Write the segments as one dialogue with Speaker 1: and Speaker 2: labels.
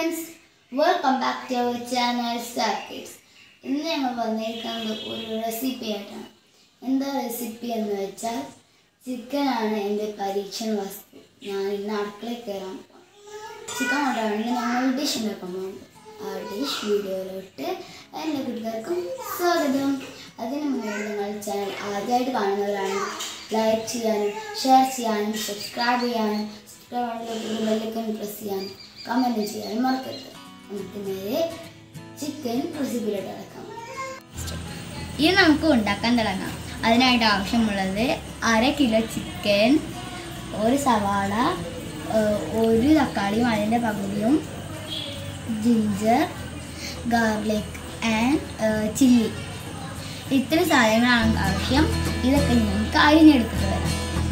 Speaker 1: friends welcome back to our channel star kids ഇന്ന് ഞങ്ങൾ വന്നിരിക്കുന്നത് ഒരു റെസിപ്പി ആയിട്ടാണ് എന്താ റെസിപ്പി എന്ന് വെച്ചാൽ ചിക്കനാണ് എൻ്റെ പരീക്ഷണ വസ്തു ഞാൻ ഇന്ന് അടുക്കളയിൽ കയറാൻ പോകാം ചിക്കൻ കൊണ്ടാണ് ഞങ്ങൾ ഡിഷ് ഉണ്ടാക്കാൻ പോകുന്നത് ആ ഡിഷ് വീഡിയോയിലോട്ട് എല്ലാ കൂട്ടുകാർക്കും സ്വാഗതം അതിനു മുന്നേ നിങ്ങൾ ചാനൽ ആദ്യമായിട്ട് കാണുന്നവരാണ് ലൈക്ക് ചെയ്യാനും ഷെയർ ചെയ്യാനും സബ്സ്ക്രൈബ് ചെയ്യാനും സബ്സ്ക്രൈബ് ബെല്ലൈക്കൺ പ്രസ് ചെയ്യാനും കമൻറ്റ് ചെയ്യാനും മറക്കരുത് നമുക്ക് നേരെ ചിക്കൻ റെസിപ്പിയിലോട്ട് കിടക്കാം ഇത് നമുക്ക് ഉണ്ടാക്കാൻ തുടങ്ങാം അതിനായിട്ട് ആവശ്യമുള്ളത് അര കിലോ ചിക്കൻ ഒരു സവാള ഏഹ് ഒരു തക്കാളിയും അതിൻ്റെ പകുതിയും ജിഞ്ചർ ഗാർലിക് ആൻഡ് ചില്ലി ഇത്ര സാധനങ്ങളാണ് ആവശ്യം ഇതൊക്കെ നമുക്ക് അരിഞ്ഞെടുത്തിട്ട് വരാം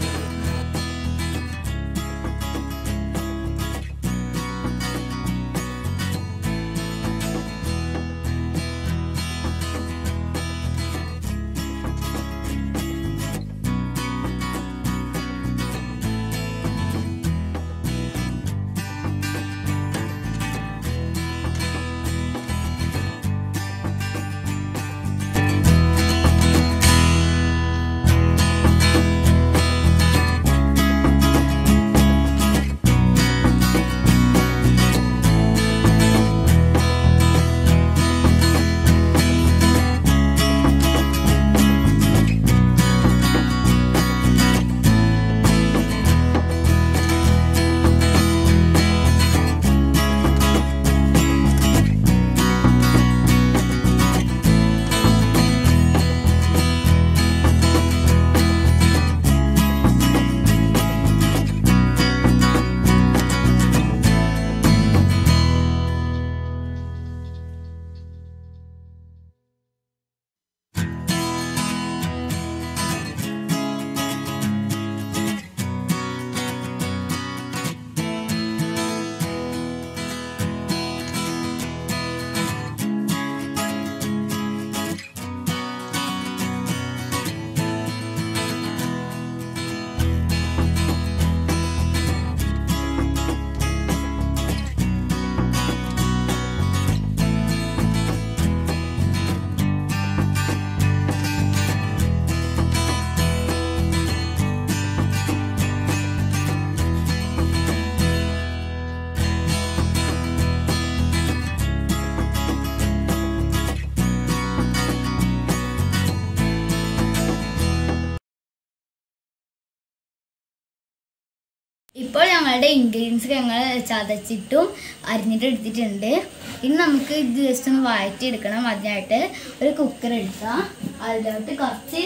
Speaker 1: ഇപ്പോൾ ഞങ്ങളുടെ ഇൻഗ്രീഡിയൻസ് ഞങ്ങൾ ചതച്ചിട്ടും അരിഞ്ഞിട്ട് എടുത്തിട്ടുണ്ട് ഇനി നമുക്ക് ഇത് ജസ്റ്റ് ഒന്ന് വഴറ്റി എടുക്കണം അതിനായിട്ട് ഒരു കുക്കർ എടുക്കുക അതിലോട്ട് കുറച്ച്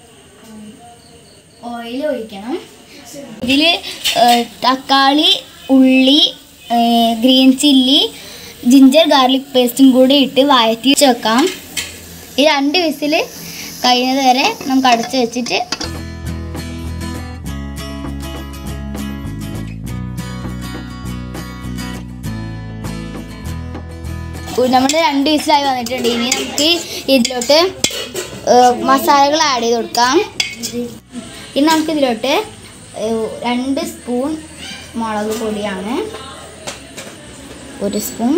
Speaker 1: ഓയിൽ ഒഴിക്കണം ഇതിൽ തക്കാളി ഉള്ളി ഗ്രീൻ ചില്ലി ജിഞ്ചർ ഗാർലിക് പേസ്റ്റും കൂടി ഇട്ട് വഴറ്റി വെക്കാം ഈ രണ്ട് വിസിൽ കഴിയുന്നത് വരെ നമുക്ക് അടച്ച് വെച്ചിട്ട് നമ്മുടെ രണ്ട് വിസിലായി വന്നിട്ടുണ്ട് ഇനി നമുക്ക് ഇതിലോട്ട് ഏഹ്, മസാലകൾ ആഡ് ചെയ്ത് കൊടുക്കാം ഇനി നമുക്ക് ഇതിലോട്ട് ഏഹ്, രണ്ട് സ്പൂൺ മുളക് പൊടിയാണ് ഒരു സ്പൂൺ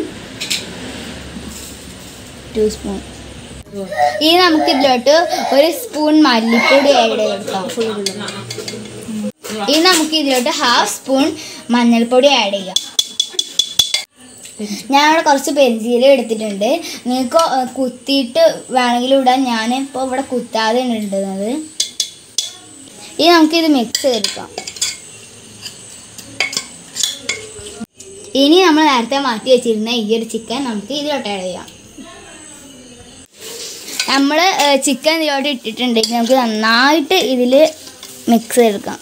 Speaker 1: ടു സ്പൂൺ ഇനി നമുക്ക് ഇതിലോട്ട് ഒരു സ്പൂൺ മല്ലിപ്പൊടി ആഡ് ചെയ്ത് കൊടുക്കാം ഇനി നമുക്ക് ഇതിലോട്ട് ഹാഫ് സ്പൂൺ മഞ്ഞൾപ്പൊടി ആഡ് ചെയ്യാം ഞാൻ ഇവിടെ കുറച്ച് പെരിഞ്ചീരം എടുത്തിട്ടുണ്ട് നിങ്ങൾക്ക് ഏഹ്, കുത്തിയിട്ട് വേണമെങ്കിൽ ഇടാൻ ഞാനിപ്പോൾ ഇവിടെ കുത്താതെയാണ് ഇടുന്നത് ഇനി നമുക്കിത് മിക്സ് ചെയ്തെടുക്കാം ഇനി നമ്മൾ നേരത്തെ മാറ്റി വെച്ചിരുന്ന ഈ ഒരു ചിക്കൻ നമുക്ക് ഇതിലോട്ട് ആഡ് ചെയ്യാം നമ്മൾ ചിക്കൻ ഇതിലോട്ട് ഇട്ടിട്ടുണ്ടെങ്കിൽ നമുക്ക് നന്നായിട്ട് ഇതിൽ മിക്സ് ചെയ്തെടുക്കാം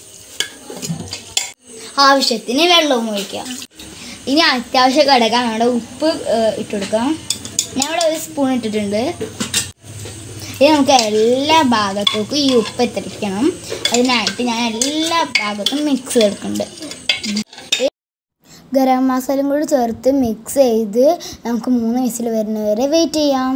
Speaker 1: ആവശ്യത്തിന് വെള്ളവും ഒഴിക്കാം ഇനി അത്യാവശ്യം കിടക്കാൻ നമ്മുടെ ഉപ്പ് ഏഹ്, ഇട്ട് കൊടുക്കാം ഞാൻ ഇവിടെ ഒരു സ്പൂൺ ഇട്ടിട്ടുണ്ട് ഇനി നമുക്ക് എല്ലാ ഭാഗത്തേക്കും ഈ ഉപ്പ് എത്തിക്കണം അതിനായിട്ട് ഞാൻ എല്ലാ ഭാഗത്തും മിക്സ് ചെയ്തെടുക്കുന്നുണ്ട് ഗരം മസാലയും കൂടി ചേർത്ത് മിക്സ് ചെയ്ത് നമുക്ക് മൂന്ന് വിസിൽ വരുന്നവരെ വെയിറ്റ് ചെയ്യാം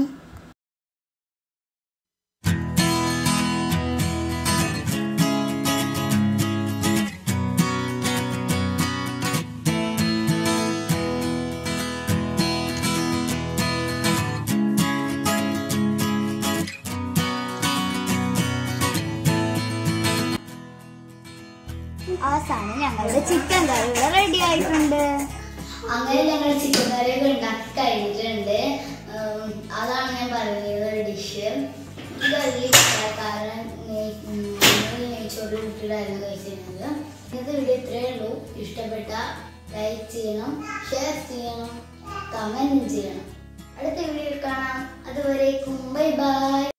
Speaker 2: അവസാനം ഞങ്ങളുടെ ചിക്കൻ കറി ഇവിടെ റെഡി ആയിട്ടുണ്ട്
Speaker 1: അങ്ങനെ ഞങ്ങൾ ചിക്കൻ കറിയൊക്കെ ഉണ്ടാക്കി കഴിഞ്ഞിട്ടുണ്ട് ഉം, അതാണ് ഞാൻ പറയുന്നത് ഒരു ഡിഷ് ഇത് വലിയ ഇഷ്ടമാണ് കാരണം നെയ്- ഉം, ഞങ്ങൾ നെയ്ച്ചോറ് കൂട്ടിയിട്ടായിരുന്നു കഴിച്ചിരുന്നത് ഇന്നത്തെ വീഡിയോ ഇത്രയേ ഉള്ളൂ ഇഷ്ടപ്പെട്ട ലൈക്ക് ചെയ്യണം ഷെയർ ചെയ്യണം കമൻറ്റ് ചെയ്യണം അടുത്ത വീഡിയോയിൽ കാണാം അതുവരേക്കും ബൈ ബൈ